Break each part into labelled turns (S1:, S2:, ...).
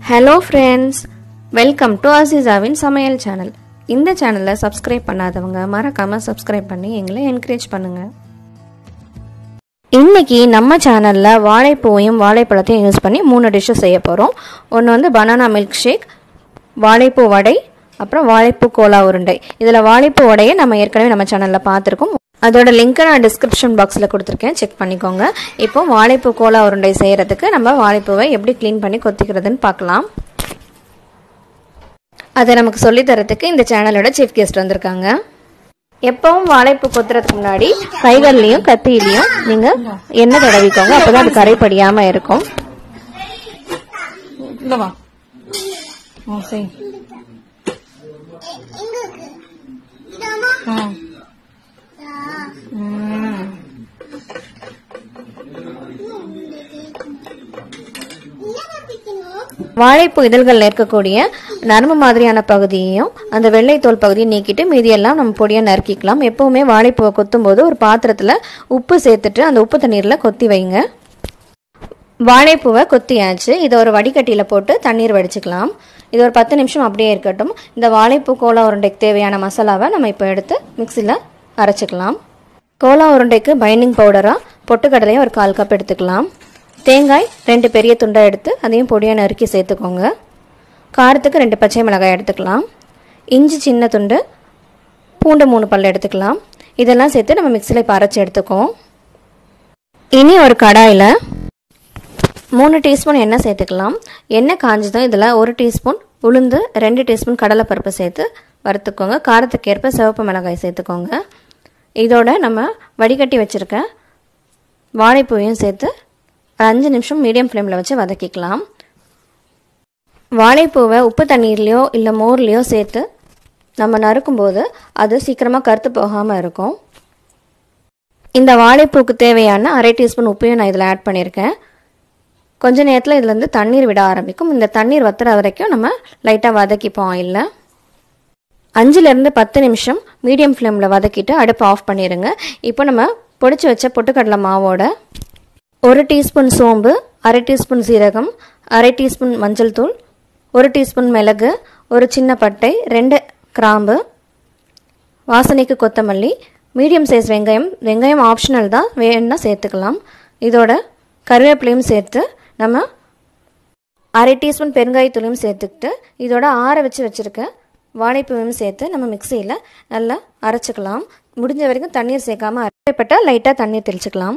S1: Hello friends welcome to அசிசாவின் சமையல் சேனல் இந்த சேனலை சப்ஸ்கிரைப் பண்ணாதவங்க மறக்காமல் சப்ஸ்கிரைப் பண்ணி எங்களை என்கரேஜ் பண்ணுங்கள் இன்னைக்கு நம்ம சேனலில் வாழைப்பூவையும் வாழைப்பழத்தையும் யூஸ் பண்ணி மூணு டிஷ்ஷு செய்ய போகிறோம் ஒன்று வந்து பனானா மில்க் ஷேக் வாழைப்பூ வடை அப்புறம் வாழைப்பூ கோலா உருண்டை இதில் வாழைப்பூ வடையை நம்ம ஏற்கனவே நம்ம சேனலில் பார்த்துருக்கோம் அதோட லிங்க்கை நான் டிஸ்கிரிப்ஷன் பாக்ஸில் கொடுத்துருக்கேன் செக் பண்ணிக்கோங்க இப்போ வாழைப்பூ கோலா உருண்டை செய்கிறதுக்கு நம்ம வாழைப்பூவை எப்படி க்ளீன் பண்ணி கொத்திக்கிறதுன்னு பார்க்கலாம் அதை நமக்கு சொல்லி தரத்துக்கு இந்த சேனலோட சீஃப் கெஸ்ட் வந்திருக்காங்க எப்பவும் வாழைப்பூ கொத்துறதுக்கு முன்னாடி கைகள்லையும் கத்தியிலையும் நீங்க எண்ணெய் தடவிக்கோங்க அப்பதான் அது கரைப்படியாம இருக்கும்
S2: இந்த வா ஆ சரி ஆ ம்.
S1: வாழைப்பூ இதழ்களில் இருக்கக்கூடிய நரம்பு மாதிரியான பகுதியையும் அந்த வெள்ளை தோல் பகுதியை நீக்கிட்டு மீதியெல்லாம் நம்ம பொடியாக நறுக்கிக்கலாம் எப்பவுமே வாழைப்பூவை கொத்தும் போது ஒரு பாத்திரத்தில் உப்பு சேர்த்துட்டு அந்த உப்பு தண்ணீரில் கொத்தி வைங்க வாழைப்பூவை கொத்தியாச்சு இதை ஒரு வடிகட்டியில் போட்டு தண்ணீர் வடிச்சுக்கலாம் இது ஒரு பத்து நிமிஷம் அப்படியே இருக்கட்டும் இந்த வாழைப்பூ கோலா உருண்டைக்கு தேவையான மசாலாவை நம்ம இப்போ எடுத்து மிக்சியில் அரைச்சிக்கலாம் கோலா உருண்டைக்கு பைண்டிங் பவுடராக பொட்டுக்கடலையை ஒரு கால் கப் எடுத்துக்கலாம் தேங்காய் ரெண்டு பெரிய துண்டாக எடுத்து அதையும் பொடியாக நறுக்கி சேர்த்துக்கோங்க காரத்துக்கு ரெண்டு பச்சை மிளகாய் எடுத்துக்கலாம் இஞ்சி சின்ன துண்டு பூண்டு மூணு பல் எடுத்துக்கலாம் இதெல்லாம் சேர்த்து நம்ம மிக்சியில் இப்போ அரைச்சி எடுத்துக்குவோம் இனி ஒரு கடாயில் மூணு டீஸ்பூன் எண்ணெய் சேர்த்துக்கலாம் எண்ணெய் காஞ்சதும் இதில் ஒரு டீஸ்பூன் உளுந்து ரெண்டு டீஸ்பூன் கடலைப்பருப்பு சேர்த்து வறுத்துக்கோங்க காரத்துக்கு ஏற்ப சிவப்பு மிளகாய் சேர்த்துக்கோங்க இதோட நம்ம வடிகட்டி வச்சுருக்க வாழைப்பூவையும் சேர்த்து ஒரு அஞ்சு நிமிஷம் மீடியம் ஃப்ளேமில் வச்சு வதக்கிக்கலாம் வாழைப்பூவை உப்பு தண்ணீர்லேயோ இல்லை மோர்லேயோ சேர்த்து நம்ம நறுக்கும்போது அது சீக்கிரமாக கருத்து போகாமல் இருக்கும் இந்த வாழைப்பூக்கு தேவையான அரை டீஸ்பூன் உப்பையும் நான் இதில் ஆட் பண்ணியிருக்கேன் கொஞ்ச நேரத்தில் இதுலேருந்து தண்ணீர் விட ஆரம்பிக்கும் இந்த தண்ணீர் வத்துற வரைக்கும் நம்ம லைட்டாக வதக்கிப்போம் ஆயிலில் அஞ்சுலேருந்து பத்து நிமிஷம் மீடியம் ஃப்ளேமில் வதக்கிட்டு அடுப்பு ஆஃப் பண்ணிடுங்க இப்போ நம்ம பொடிச்சு வச்ச பொட்டுக்கடலை மாவோட ஒரு டீஸ்பூன் சோம்பு அரை டீஸ்பூன் சீரகம் அரை டீஸ்பூன் மஞ்சள் தூள் ஒரு டீஸ்பூன் மிளகு ஒரு சின்ன பட்டை ரெண்டு கிராம்பு வாசனைக்கு கொத்தமல்லி மீடியம் சைஸ் வெங்காயம் வெங்காயம் ஆப்ஷனல் தான் வேணும்னா சேர்த்துக்கலாம் இதோட கருவேப்பிலையும் சேர்த்து நம்ம அரை டீஸ்பூன் பெருங்காயத்தூளையும் சேர்த்துக்கிட்டு இதோட ஆற வச்சு வச்சுருக்க வாழைப்பூவையும் சேர்த்து நம்ம மிக்சியில் நல்லா அரைச்சிக்கலாம் முடிஞ்ச வரைக்கும் தண்ணீர் சேர்க்காம அரைப்பட்டால் லைட்டாக தண்ணீர் தெளிச்சுக்கலாம்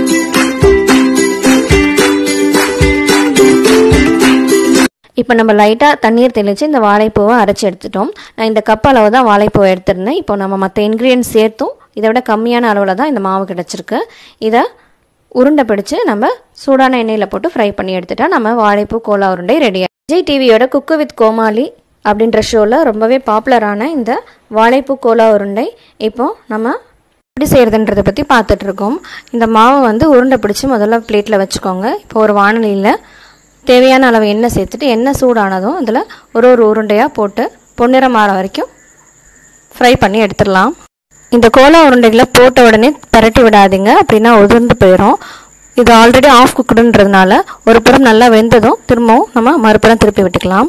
S1: இப்போ நம்ம லைட்டாக தண்ணீர் தெளித்து இந்த வாழைப்பூவை அரைச்சி எடுத்துட்டோம் நான் இந்த கப் அளவு தான் வாழைப்பூவை எடுத்திருந்தேன் இப்போ நம்ம மற்ற இன்க்ரீடியன்ஸ் சேர்த்தும் இதை விட கம்மியான அளவில் தான் இந்த மாவு கிடச்சிருக்கு இதை உருண்டை பிடிச்சு நம்ம சூடான எண்ணெயில் போட்டு ஃப்ரை பண்ணி எடுத்துட்டா நம்ம வாழைப்பூ கோலா உருண்டை ரெடி விஜய் டிவியோட குக்கு வித் கோமாளி அப்படின்ற ஷோவில் ரொம்பவே பாப்புலரான இந்த வாழைப்பூ கோலா உருண்டை இப்போ நம்ம எப்படி செய்கிறதுன்றதை பற்றி பார்த்துட்ருக்கோம் இந்த மாவை வந்து உருண்டை பிடிச்சி முதல்ல பிளேட்டில் வச்சுக்கோங்க இப்போ ஒரு வானலியில் தேவையான அளவு எண்ணெய் சேர்த்துட்டு எண்ணெய் சூடானதும் அதில் ஒரு ஒரு உருண்டையாக போட்டு பொன்னிறம் ஆற வரைக்கும் ஃப்ரை பண்ணி எடுத்துடலாம் இந்த கோலா உருண்டைகளை போட்ட உடனே பரட்டி விடாதீங்க அப்படின்னா உதிர்ந்து போயிடும் இது ஆல்ரெடி ஆஃப் குக்குடுன்றதுனால ஒரு புறம் நல்லா வெந்ததும் திரும்பவும் நம்ம மறுபுறம் திருப்பி விட்டுக்கலாம்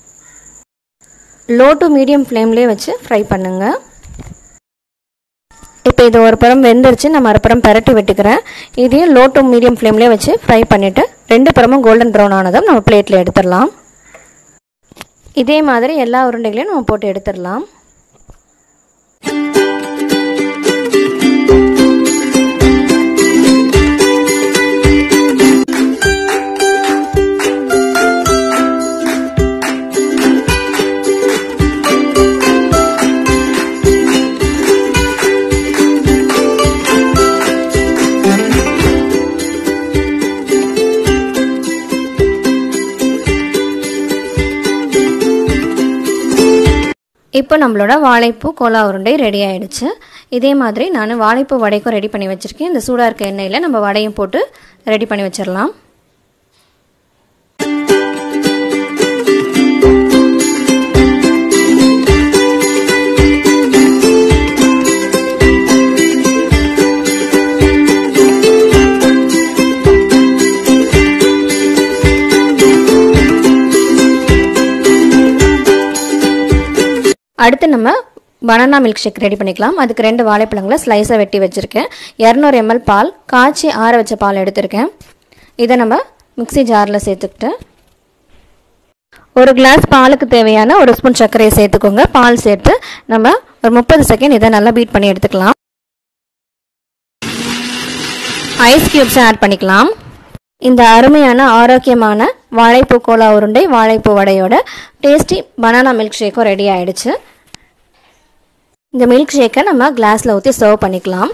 S1: லோ டு மீடியம் ஃப்ளேம்லேயே வச்சு ஃப்ரை பண்ணுங்க இப்போ இது ஒரு புறம் வெந்துருச்சு நான் மறுபுறம் பரட்டி விட்டுக்கிறேன் இதையும் லோ டு மீடியம் ஃப்ளேம்லேயே வச்சு ஃப்ரை பண்ணிவிட்டு ரெண்டு புறமும் கோல்டன் ப்ரௌன் ஆனதும் நம்ம பிளேட்டில் எடுத்துடலாம் இதே மாதிரி எல்லா உருண்டைகளையும் நம்ம போட்டு எடுத்துடலாம் இப்போ நம்மளோட வாழைப்பூ கோலா உருண்டை ரெடி ஆயிடுச்சு இதே மாதிரி நான் வாழைப்பூ வடைக்கும் ரெடி பண்ணி வச்சுருக்கேன் இந்த சூடாக இருக்க எண்ணெயில் நம்ம வடையும் போட்டு ரெடி பண்ணி வச்சிடலாம் அடுத்து நம்ம பனானா மில்க் ஷேக் ரெடி பண்ணிக்கலாம் அதுக்கு ரெண்டு வாழைப்பழங்களை ஸ்லைஸாக வெட்டி வச்சுருக்கேன் இரநூறு எம்எல் பால் காய்ச்சி ஆற வச்ச பால் எடுத்திருக்கேன் இதை நம்ம மிக்ஸி ஜாரில் சேர்த்துக்கிட்டு ஒரு கிளாஸ் பாலுக்கு தேவையான ஒரு ஸ்பூன் சர்க்கரையை சேர்த்துக்கோங்க பால் சேர்த்து நம்ம ஒரு முப்பது செகண்ட் இதை நல்லா பீட் பண்ணி எடுத்துக்கலாம் ஐஸ் கியூப்ஸை ஆட் பண்ணிக்கலாம் இந்த அருமையான ஆரோக்கியமான வாழைப்பூ கோலா உருண்டை வாழைப்பூ வடையோட டேஸ்டி பனானா மில்க் ஷேக்கும் ரெடி ஆயிடுச்சு இந்த மில்க் ஷேக்கை நம்ம கிளாஸில் ஊற்றி சர்வ் பண்ணிக்கலாம்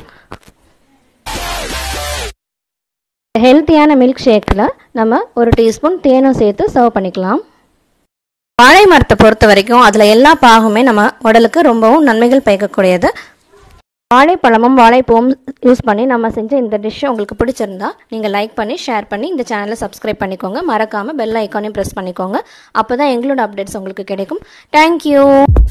S1: ஹெல்த்தியான மில்க் ஷேக்கில் நம்ம ஒரு டீஸ்பூன் தேனும் சேர்த்து சர்வ் பண்ணிக்கலாம் வாழை மரத்தை பொறுத்த வரைக்கும் அதில் எல்லா பாகுமே நம்ம உடலுக்கு ரொம்பவும் நன்மைகள் பயக்கக்கூடியது வாழைப்பழமும் வாழைப்பூவும் யூஸ் பண்ணி நம்ம செஞ்ச இந்த டிஷ் உங்களுக்கு பிடிச்சிருந்தா நீங்கள் லைக் பண்ணி ஷேர் பண்ணி இந்த சேனலை சப்ஸ்கிரைப் பண்ணிக்கோங்க மறக்காமல் பெல் ஐக்கானையும் ப்ரெஸ் பண்ணிக்கோங்க அப்போ தான் எங்களோட அப்டேட்ஸ் உங்களுக்கு கிடைக்கும் தேங்க்யூ